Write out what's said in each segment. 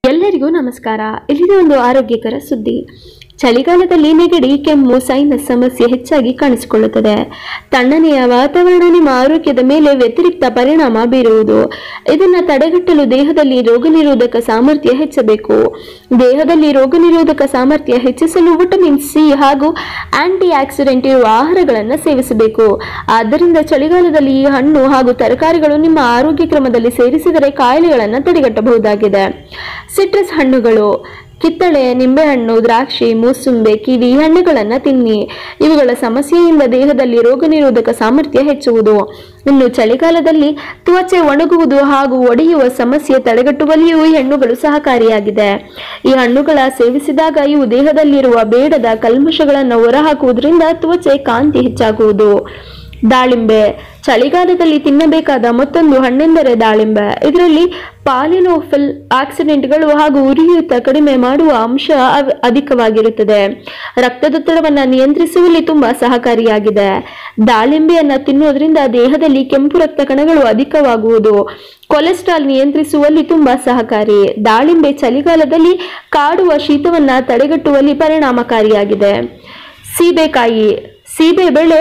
ಎಲ್ಲರಿಗೂ ನಮಸ್ಕಾರ ಇಲ್ಲಿದೆ ಒಂದು ಆರೋಗ್ಯಕರ ಸುದ್ದಿ ಚಳಿಗಾಲದಲ್ಲಿ ನೆಗಡಿ ಕೆಮ್ಮು ಸೈನಸ್ ಸಮಸ್ಯೆ ಹೆಚ್ಚಾಗಿ ಕಾಣಿಸಿಕೊಳ್ಳುತ್ತದೆ ತಣ್ಣನೆಯ ವಾತಾವರಣ ನಿಮ್ಮ ಆರೋಗ್ಯದ ಮೇಲೆ ವ್ಯತಿರಿಕ್ತ ಪರಿಣಾಮ ಬೀರುವುದು ಇದನ್ನು ತಡೆಗಟ್ಟಲು ದೇಹದಲ್ಲಿ ರೋಗನಿರೋಧಕ ಸಾಮರ್ಥ್ಯ ಹೆಚ್ಚಬೇಕು ದೇಹದಲ್ಲಿ ರೋಗನಿರೋಧಕ ಸಾಮರ್ಥ್ಯ ಹೆಚ್ಚಿಸಲು ವಿಟಮಿನ್ ಸಿ ಹಾಗೂ ಆಂಟಿ ಆಕ್ಸಿಡೆಂಟ್ ಇರುವ ಆಹಾರಗಳನ್ನು ಸೇವಿಸಬೇಕು ಆದ್ದರಿಂದ ಚಳಿಗಾಲದಲ್ಲಿ ಈ ಹಣ್ಣು ಹಾಗೂ ತರಕಾರಿಗಳು ನಿಮ್ಮ ಆರೋಗ್ಯ ಕ್ರಮದಲ್ಲಿ ಸೇರಿಸಿದರೆ ಕಾಯಿಲೆಗಳನ್ನು ತಡೆಗಟ್ಟಬಹುದಾಗಿದೆ ಸಿಟ್ರಸ್ ಹಣ್ಣುಗಳು ಕಿತ್ತಳೆ ನಿಂಬೆಹಣ್ಣು ದ್ರಾಕ್ಷಿ ಮೂಸುಂಬೆ ಕಿವಿ ಈ ಹಣ್ಣುಗಳನ್ನು ತಿನ್ನಿ ಇವುಗಳ ಸಮಸ್ಯೆಯಿಂದ ದೇಹದಲ್ಲಿ ರೋಗ ನಿರೋಧಕ ಸಾಮರ್ಥ್ಯ ಹೆಚ್ಚುವುದು ಇನ್ನು ಚಳಿಗಾಲದಲ್ಲಿ ತ್ವಚೆ ಒಣಗುವುದು ಹಾಗೂ ಒಡೆಯುವ ಸಮಸ್ಯೆ ತಡೆಗಟ್ಟುವಲ್ಲಿಯೂ ಈ ಹಣ್ಣುಗಳು ಸಹಕಾರಿಯಾಗಿದೆ ಈ ಹಣ್ಣುಗಳ ಸೇವಿಸಿದಾಗ ಇವು ದೇಹದಲ್ಲಿರುವ ಬೇಡದ ಕಲ್ಮಶಗಳನ್ನು ಹೊರಹಾಕುವುದರಿಂದ ತ್ವಚೆ ಕಾಂತಿ ಹೆಚ್ಚಾಗುವುದು ದಾಳಿಂಬೆ ಚಳಿಗಾಲದಲ್ಲಿ ತಿನ್ನಬೇಕಾದ ಮತ್ತೊಂದು ಹಣ್ಣೆಂದರೆ ದಾಳಿಂಬೆ ಇದರಲ್ಲಿ ಪಾಲಿನೋಫಿಲ್ ಆಕ್ಸಿಡೆಂಟ್ಗಳು ಹಾಗೂ ಉರಿಯೂತ ಕಡಿಮೆ ಮಾಡುವ ಅಂಶ ಅವ್- ಅಧಿಕವಾಗಿರುತ್ತದೆ ರಕ್ತದೊತ್ತಡವನ್ನು ನಿಯಂತ್ರಿಸುವಲ್ಲಿ ತುಂಬಾ ಸಹಕಾರಿಯಾಗಿದೆ ದಾಳಿಂಬೆಯನ್ನ ತಿನ್ನೋದ್ರಿಂದ ದೇಹದಲ್ಲಿ ಕೆಂಪು ರಕ್ತ ಕಣಗಳು ಅಧಿಕವಾಗುವುದು ಕೊಲೆಸ್ಟ್ರಾಲ್ ನಿಯಂತ್ರಿಸುವಲ್ಲಿ ತುಂಬಾ ಸಹಕಾರಿ ದಾಳಿಂಬೆ ಚಳಿಗಾಲದಲ್ಲಿ ಕಾಡುವ ಶೀತವನ್ನ ತಡೆಗಟ್ಟುವಲ್ಲಿ ಪರಿಣಾಮಕಾರಿಯಾಗಿದೆ ಸೀಬೆಕಾಯಿ ಸೀಬೆ ಬೆಳೆ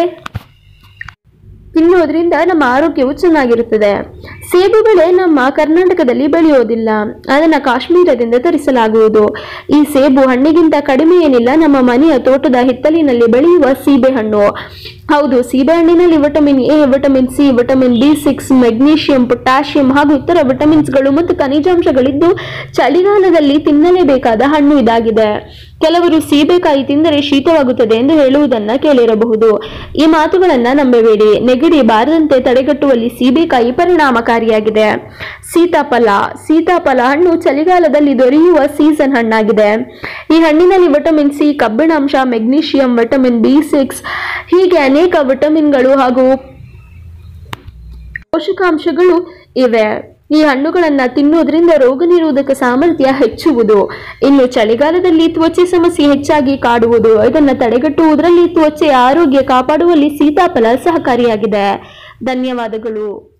ತಿನ್ನೋದ್ರಿಂದ ನಮ್ಮ ಆರೋಗ್ಯವು ಚೆನ್ನಾಗಿರುತ್ತದೆ ಸೇಬು ಬೆಳೆ ನಮ್ಮ ಕರ್ನಾಟಕದಲ್ಲಿ ಬೆಳೆಯೋದಿಲ್ಲ ಅದನ್ನು ಕಾಶ್ಮೀರದಿಂದ ತರಿಸಲಾಗುವುದು ಈ ಸೇಬು ಹಣ್ಣಿಗಿಂತ ಕಡಿಮೆ ಏನಿಲ್ಲ ನಮ್ಮ ಮನೆಯ ತೋಟದ ಹಿತ್ತಲಿನಲ್ಲಿ ಬೆಳೆಯುವ ಸೀಬೆ ಹಣ್ಣು ಹೌದು ಸೀಬೆ ಹಣ್ಣಿನಲ್ಲಿ vitamin A vitamin C vitamin B six magnesium potassium ಹಾಗೂ ಇತರ ವಿಟಮಿನ್ಸ್ಗಳು ಮತ್ತು ಖನಿಜಾಂಶಗಳಿದ್ದು ಚಳಿಗಾಲದಲ್ಲಿ ತಿನ್ನಲೇಬೇಕಾದ ಹಣ್ಣು ಇದಾಗಿದೆ ಕೆಲವರು ಸೀಬೆಕಾಯಿ ತಿಂದರೆ ಶೀತವಾಗುತ್ತದೆ ಎಂದು ಹೇಳುವುದನ್ನ ಕೇಳಿರಬಹುದು ಈ ಮಾತುಗಳನ್ನ ನಂಬಬೇಡಿ ನೆಗಡಿ ಬಾರದಂತೆ ತಡೆಗಟ್ಟುವಲ್ಲಿ ಸೀಬೆಕಾಯಿ ಪರಿಣಾಮಕಾರಿಯಾಗಿದೆ ಸೀತಾಫಲ ಸೀತಾಫಲ ಹಣ್ಣು ಚಳಿಗಾಲದಲ್ಲಿ ದೊರೆಯುವ ಸೀಸನ್ ಹಣ್ಣಾಗಿದೆ ಈ ಹಣ್ಣಿನಲ್ಲಿ ವಿಟಮಿನ್ ಸಿ ಕಬ್ಬಿಣಾಂಶ ಮೆಗ್ನೀಷಿಯಂ ವಿಟಮಿನ್ ಬಿ ಸಿಕ್ಸ್ ಹೀಗೆ ಅನೇಕ ವಿಟಮಿನ್ಗಳು ಹಾಗೂ ಪೋಷಕಾಂಶಗಳು ಇವೆ ಈ ಹಣ್ಣುಗಳನ್ನ ತಿನ್ನೋದ್ರಿಂದ ರೋಗ ನಿರೋಧಕ ಸಾಮರ್ಥ್ಯ ಹೆಚ್ಚುವುದು ಇನ್ನು ಚಳಿಗಾಲದಲ್ಲಿ ತ್ವಚೆ ಸಮಸ್ಯೆ ಹೆಚ್ಚಾಗಿ ಕಾಡುವುದು ಇದನ್ನು ತಡೆಗಟ್ಟುವುದರಲ್ಲಿ ತ್ವಚೆಯ ಆರೋಗ್ಯ ಕಾಪಾಡುವಲ್ಲಿ ಸೀತಾಫಲ ಸಹಕಾರಿಯಾಗಿದೆ ಧನ್ಯವಾದಗಳು